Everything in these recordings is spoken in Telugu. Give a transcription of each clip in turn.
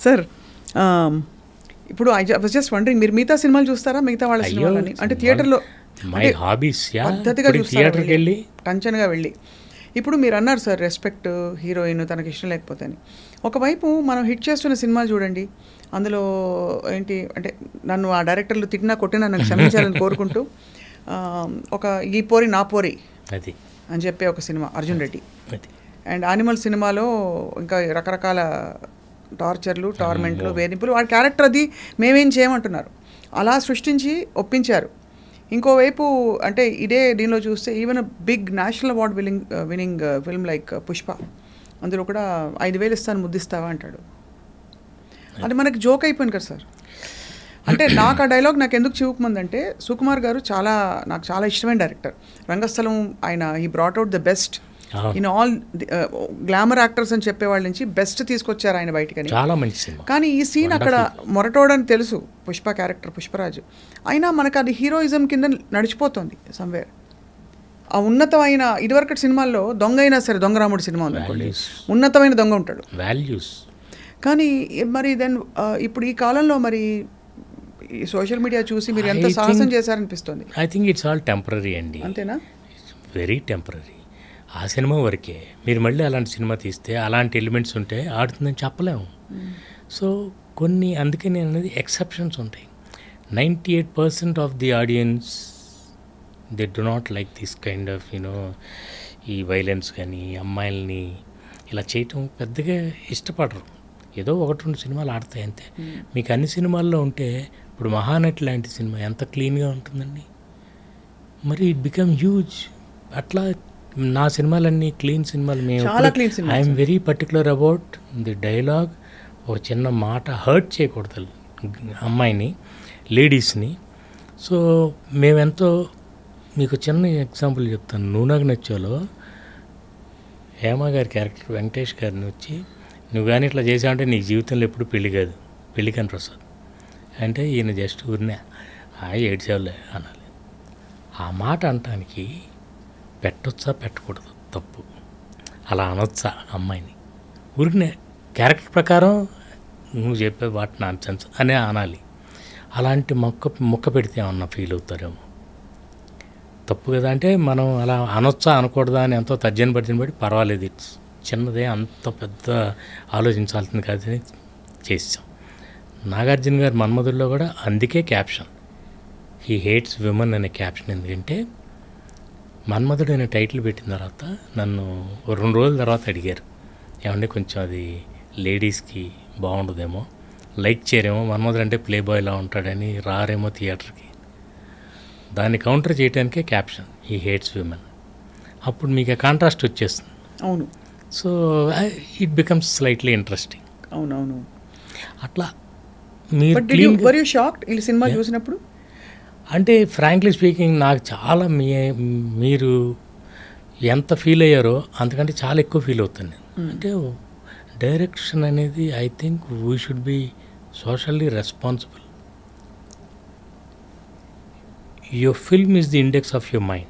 సార్ ఇప్పుడు ఐ వాజ్ జస్ట్ వండరింగ్ మీరు మిగతా సినిమాలు చూస్తారా మిగతా వాళ్ళ అయ్యో, సినిమాలని అంటే థియేటర్లో మై అంటే హాబీస్ యా పద్ధతిగా ఇప్పుడు చూస్తారా థియేటర్కి వెళ్ళి టంచన్గా వెళ్ళి ఇప్పుడు మీరు అన్నారు సార్ రెస్పెక్ట్ హీరోయిన్ తనకి ఇష్టం లేకపోతే అని ఒకవైపు మనం హిట్ చేస్తున్న సినిమాలు చూడండి అందులో ఏంటి అంటే నన్ను ఆ డైరెక్టర్లు తిట్టినా కొట్టినా నన్ను క్షమించాలని కోరుకుంటూ ఆ, ఒక ఈ పోరి నా పోరి అది అని చెప్పే ఒక సినిమా అర్జున్ రెడ్డి అది అండ్ యానిమల్ సినిమాలో ఇంకా రకరకాల టార్చర్లు టార్మెంట్లు వేధింపులు వాడి క్యారెక్టర్ అది మేమేం చేయమంటున్నారు అలా సృష్టించి ఒప్పించారు ఇంకోవైపు అంటే ఇదే దీనిలో చూస్తే even big national award winning winning film like Pushpa అందులో కూడా ఐదు వేలు ఇస్తాను ముద్దిస్తావా అంటాడు అది మనకి జోక్ అయిపోయింది కదా సార్ అంటే నాకు ఆ డైలాగ్ నాకు ఎందుకు చివుకుమందంటే సుకుమార్ గారు చాలా నాకు చాలా ఇష్టమైన డైరెక్టర్ రంగస్థలం ఆయన ఈ బ్రాట్ అవుట్ ద బెస్ట్ అవును. ఇన్ ఆల్ గ్లామర్ యాక్టర్స్ అని చెప్పేవాళ్ళ నుంచి బెస్ట్ తీసుకొచ్చారు ఆయన బయటకని చాలా మంచి సినిమా కానీ ఈ సీన్ అక్కడ మొరటోడని తెలుసు పుష్ప క్యారెక్టర్ పుష్పరాజు అయినా మనకు అది హీరోయిజం కింద నడిచిపోతుంది సంవేర్ ఆ ఉన్నతమైన ఇదివరకటి సినిమాల్లో దొంగ అయినా సరే దొంగరాముడు సినిమా ఉంది అనుకోండి. Values. ఉన్నతమైన దొంగ ఉంటాడు వాల్యూస్ కానీ మరి దెన్ ఇప్పుడు ఈ కాలంలో మరి ఈ సోషల్ మీడియా చూసి మీరు ఎంత I సాహసం think- చేశారనిపిస్తుంది I think it's all temporary అండి అంతేనా వెరీ టెంపరీ ఆ సినిమా వరకే మీరు మళ్ళీ అలాంటి సినిమా తీస్తే అలాంటి ఎలిమెంట్స్ ఉంటే ఆడుతుందని చెప్పలేము సో కొన్ని అందుకే నేను అనేది ఎక్సెప్షన్స్ ఉంటాయి ninety eight percent of the audience they do not like this kind of you know ఈ వైలెన్స్ కానీ అమ్మాయిల్ని ఇలా చేయటం పెద్దగా ఇష్టపడరు ఏదో ఒకటి రెండు సినిమాలు ఆడతాయి అంతే మీకు అన్ని సినిమాల్లో ఉంటే ఇప్పుడు మహానటి లాంటి సినిమా ఎంత క్లీన్గా ఉంటుందండి మరి ఇట్ బికమ్ హ్యూజ్ అట్లా నా సినిమాలన్నీ క్లీన్ సినిమాలు చాలా clean సినిమాలు, I'm very particular about the dialogue ఒక చిన్న మాట హర్ట్ చేయకూడదు అమ్మాయిని లేడీస్ని సో మేమెంతో మీకు చిన్న ఎగ్జాంపుల్ చెప్తాను నూనెకు నచ్చేలో హేమ గారి క్యారెక్టర్ వెంకటేష్ గారిని వచ్చి నువ్వు కానీ ఇట్లా చేసావంటే నీ జీవితంలో ఎప్పుడు పెళ్లి కాదు పెళ్లి కాని ప్రసాద్ అంటే ఈయన జస్ట్ ఊరినే ఆ ఏడ్చేవాళ్ళే అనాలి ఆ మాట అనటానికి పెట్టొచ్చా పెట్టకూడదు తప్పు అలా అనొచ్చా అమ్మాయిని ఊరికనే క్యారెక్టర్ ప్రకారం నువ్వు చెప్పే వాటి నాన్సెన్స్ అనే అనాలి అలాంటి మొక్క మొక్క పెడితే ఏమన్నా ఫీల్ అవుతారేమో తప్పు కదా అంటే మనం అలా అనొచ్చా అనకూడదా అని ఎంతో తర్జన పడిన బట్టి పర్వాలేదు ఇట్స్ చిన్నదే అంత పెద్ద ఆలోచించాల్సింది కాదని చేసాం నాగార్జున గారి మన్మధుల్లో కూడా అందుకే క్యాప్షన్ హీ హేట్స్ విమన్ అనే క్యాప్షన్ ఎందుకంటే మన్మధుడు అనే టైటిల్ పెట్టిన తర్వాత నన్ను ఓ రెండు రోజుల తర్వాత అడిగారు ఏమంటే కొంచెం అది లేడీస్కి బాగుండదేమో లైక్ చేయరేమో మన్మధుడు అంటే ప్లే బాయ్లా ఉంటాడని రారేమో థియేటర్కి దాన్ని కౌంటర్ చేయడానికే క్యాప్షన్ ఈ హేట్స్ విమెన్ అప్పుడు మీకు ఆ కాంట్రాస్ట్ వచ్చేస్తుంది అవును so it becomes slightly interesting అవునవును అట్లా మీరు బట్ డిడ్ యూ clean గా- వర్ యూ షాక్డ్ ఈ సినిమా చూసినప్పుడు అంటే ఫ్రాంక్లీ స్పీకింగ్ నాకు చాలా మీ మీరు ఎంత ఫీల్ అయ్యారో అంతకంటే చాలా ఎక్కువ ఫీల్ అవుతాను నేను అంటే డైరెక్షన్ అనేది I think we should be socially responsible your film is the index of your mind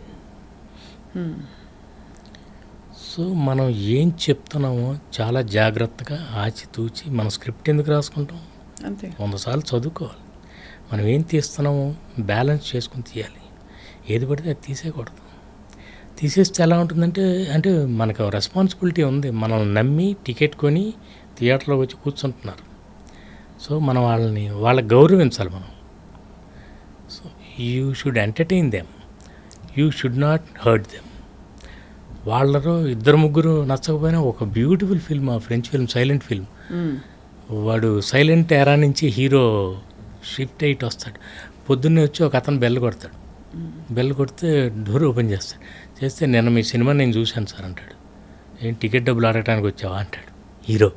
so మనం ఏం చెప్తున్నామో చాలా జాగ్రత్తగా ఆచితూచి మన స్క్రిప్ట్ ఎందుకు రాసుకుంటాం అంతే వంద సార్లు చదువుకోవాలి మనం ఏం తీస్తున్నామో బ్యాలెన్స్ చేసుకుని తీయాలి ఏది పడితే అది తీసేయకూడదు తీసేస్తే ఎలా ఉంటుందంటే అంటే మనకు రెస్పాన్సిబిలిటీ ఉంది మనల్ని నమ్మి టికెట్ కొని థియేటర్లో వచ్చి కూర్చుంటున్నారు సో మనం వాళ్ళని వాళ్ళకి గౌరవించాలి మనం so you should entertain them you should not hurt them వాళ్ళలో ఇద్దరు ముగ్గురు నచ్చకపోయినా ఒక బ్యూటిఫుల్ ఫిల్మ్ ఆ French film silent film hmm. వాడు సైలెంట్ ఎరా నుంచి హీరో షిఫ్ట్ అయిట్ వస్తాడు పొద్దున్నే వచ్చి ఒక అతను బెల్ కొడతాడు బెల్ కొడితే డోర్ ఓపెన్ చేస్తాడు చేస్తే నిన్న మీ సినిమా నేను చూశాను సార్ అంటాడు ఏం టికెట్ డబ్బులు అడగడానికి వచ్చావా అంటాడు హీరో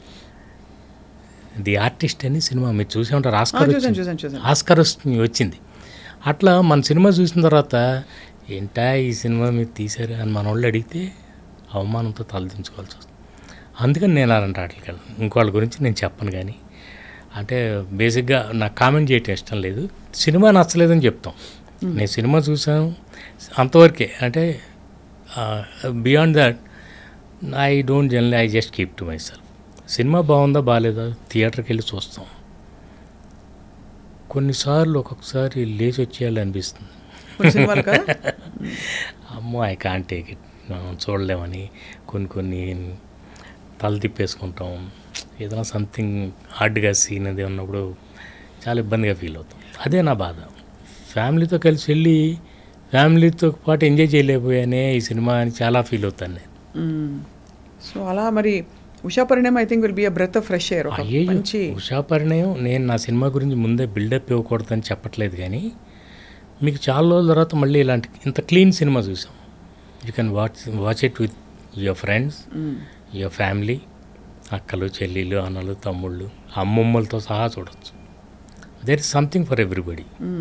ది ఆర్టిస్ట్ అని సినిమా మీరు చూసే ఉంటారు ఆ, ఆస్కర్ చూసాను వచ్చింది. చూసాను చూసాను ఆస్కర్ వస్తుంది- వచ్చింది అట్లా మన సినిమా చూసిన తర్వాత ఏంటా ఈ సినిమా మీరు తీశారు అని మన వాళ్ళు అడిగితే అవమానంతో తలదించుకోవాల్సి వస్తుంది అందుకని నేను అలాంటి వాటికి వెళ్ళను ఇంకోళ్ళ గురించి నేను చెప్పను కానీ అంటే బేసిక్గా నాకు కామెంట్ చేయటం ఇష్టం లేదు సినిమా నచ్చలేదని చెప్తాం నేను సినిమా చూసాను అంతవరకే అంటే beyond that I don't general I just keep to myself cinema బాగుందా బాగాలేదా థియేటర్కి వెళ్ళి చూస్తాం కొన్నిసార్లు ఒక్కొక్కసారి లేచి వచ్చేయాలి అనిపిస్తుంది కొన్ని సినిమాలు కదా అమ్మో ఐ కాంట్ టేక్ ఇట్ చూడలేమని కొన్ని కొన్ని తల తిప్పేసుకుంటాం ఏదైనా సంథింగ్ హార్డ్గా సీన్ అది ఉన్నప్పుడు చాలా ఇబ్బందిగా ఫీల్ అవుతాం అదే నా బాధ ఫ్యామిలీతో కలిసి వెళ్ళి ఫ్యామిలీతో పాటు ఎంజాయ్ చేయలేకపోయానే ఈ సినిమా అని చాలా ఫీల్ అవుతాను నేను సో అలా మరి Usha Parinayam I think will be a breath of fresh air ఒక అయ్యో మంచి ఉషా పరిణయం నేను నా సినిమా గురించి ముందే బిల్డప్ ఇవ్వకూడదని చెప్పట్లేదు కానీ మీకు చాలా రోజుల తర్వాత మళ్ళీ ఇలాంటి ఇంత క్లీన్ సినిమా చూసాం you can watch watch it with your friends your family అక్కలు చెల్లెళ్ళు అన్నలు తమ్ముళ్ళు అమ్మమ్మలతో సహా చూడొచ్చు there is something for everybody